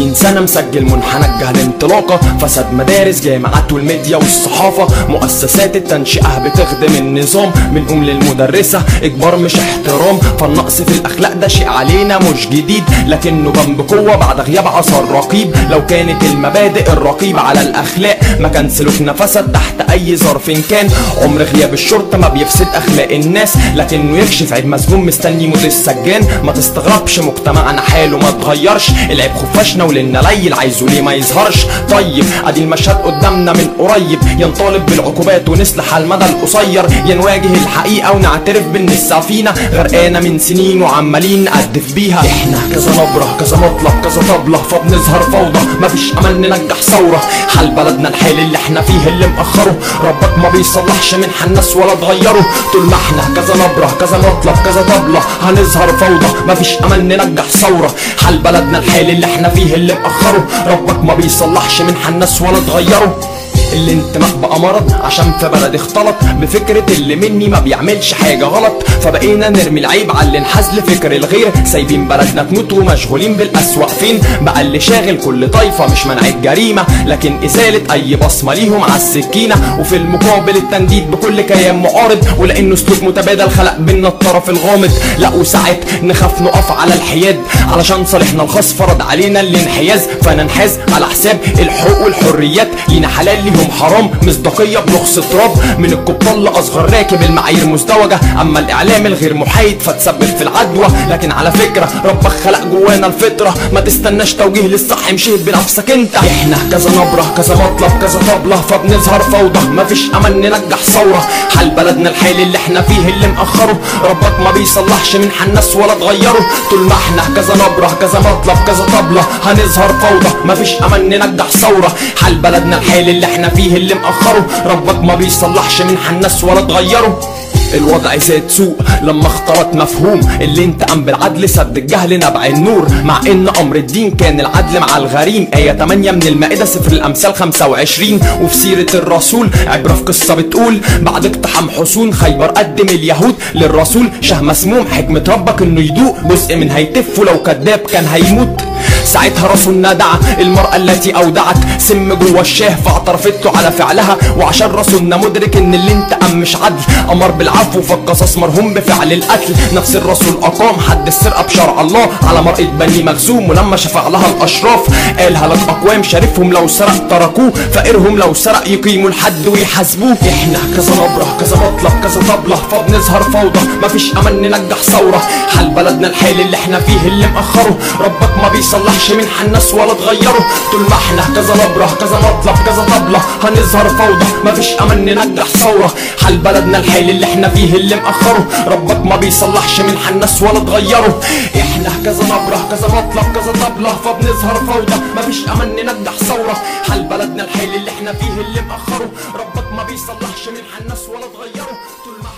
خمسين سنة مسجل منحنى الجهل انطلاقة فساد مدارس جامعات والميديا والصحافة مؤسسات التنشئة بتخدم النظام بنقوم للمدرسة إجبار مش احترام فالنقص في الأخلاق ده شيء علينا مش جديد لكنه جنب قوة بعد غياب عصر رقيب لو كانت المبادئ الرقيب على الأخلاق ما كان سلوكنا فسد تحت أي ظرف كان عمر غياب الشرطة ما بيفسد أخلاق الناس لكنه يكشف عيب مسجون مستني موت السجان ما تستغربش مجتمعنا حاله ما اتغيرش العيب خفاشنا ولنا ليل عايزه ليه ما يظهرش طيب ادي المشهد قدامنا من قريب ينطالب بالعقوبات ونصلح على المدى القصير ينواجه الحقيقة ونعترف بان السفينة غرقانة من سنين وعمالين نقدف بيها احنا كذا نبرة كذا مطلب كذا طبلة فبنظهر فوضى مفيش امل ننجح ثورة حال بلدنا الحال اللي احنا فيه اللي مأخره ربك ما بيصلحش من حناس ولا تغيره طول ما احنا كذا نبرة كذا مطلب كذا طبلة هنظهر فوضى مفيش امل ننجح ثورة حال بلدنا الحال اللي احنا فيه اللي مأخره ربك ما بيصلحش من حناس ولا تغيره الانتماء بقى مرض عشان في بلد اختلط بفكرة اللي مني ما بيعملش حاجة غلط فبقينا نرمي العيب على اللي انحاز لفكر الغير سايبين بلدنا تموت ومشغولين بالأسوأ فين بقى اللي شاغل كل طايفة مش منع الجريمة لكن إزالة أي بصمة ليهم على السكينة وفي المقابل التنديد بكل كيان معارض ولأنه سلوك متبادل خلق بينا الطرف الغامض لا وساعات نخاف نقف على الحياد علشان صالحنا الخاص فرض علينا الانحياز فننحاز على حساب الحقوق والحريات لينا حلال ليهم حرام مصداقية بنقص تراب من القبطان لأصغر راكب المعايير مزدوجة أما الإعلام الغير محايد فتسبب في العدوى لكن على فكرة ربك خلق جوانا الفطرة ما تستناش توجيه للصح امشي بنفسك انت احنا كذا نبرة كذا مطلب كذا طبلة فبنظهر فوضى مفيش أمل ننجح ثورة حال بلدنا الحال اللي احنا فيه اللي مأخره ربك ما بيصلحش من حناس ولا تغيره طول ما احنا كذا نبرة كذا مطلب كذا طبلة هنظهر فوضى مفيش أمل ننجح ثورة حال بلدنا الحال اللي احنا فيه اللي مأخره ربك ما بيصلحش من حناس ولا تغيره الوضع زاد سوء لما اختلط مفهوم اللي انتقم بالعدل سد الجهل نبع النور مع ان امر الدين كان العدل مع الغريم آية 8 من المائدة سفر الامثال 25 وفي سيرة الرسول عبرة في قصة بتقول بعد اقتحام حصون خيبر قدم اليهود للرسول شه مسموم حكمة ربك انه يدوق جزء من هيتفه لو كذاب كان هيموت ساعتها رسولنا دعا المرأة التي أودعت سم جوه الشاه فاعترفت له على فعلها وعشان رسولنا مدرك إن اللي انتقم مش عدل أمر بالعفو فالقصاص مرهوم بفعل القتل نفس الرسول أقام حد السرقة بشرع الله على مرأة بني مخزوم ولما شفع لها الأشراف قال هلك أقوام شريفهم لو سرق تركوه فقرهم لو سرق يقيموا الحد ويحاسبوه إحنا كذا نبرة كذا مطلب كذا طبلة فبنظهر فوضى مفيش أمل ننجح ثورة حال بلدنا الحال اللي احنا فيه اللي مأخره ربك ما بيصلحش من حناس ولا تغيره طول ما احنا كذا نبرة كذا مطلب كذا طبلة هنظهر فوضى مفيش امل ننجح ثورة حال بلدنا الحال اللي احنا فيه اللي مأخره ربك ما بيصلحش من حناس ولا تغيره احنا كذا نبرة كذا مطلب كذا طبلة فبنظهر فوضى مفيش امل ننجح ثورة حال بلدنا الحال اللي احنا فيه اللي مأخره ربك ما بيصلحش من حناس ولا تغيره طول ما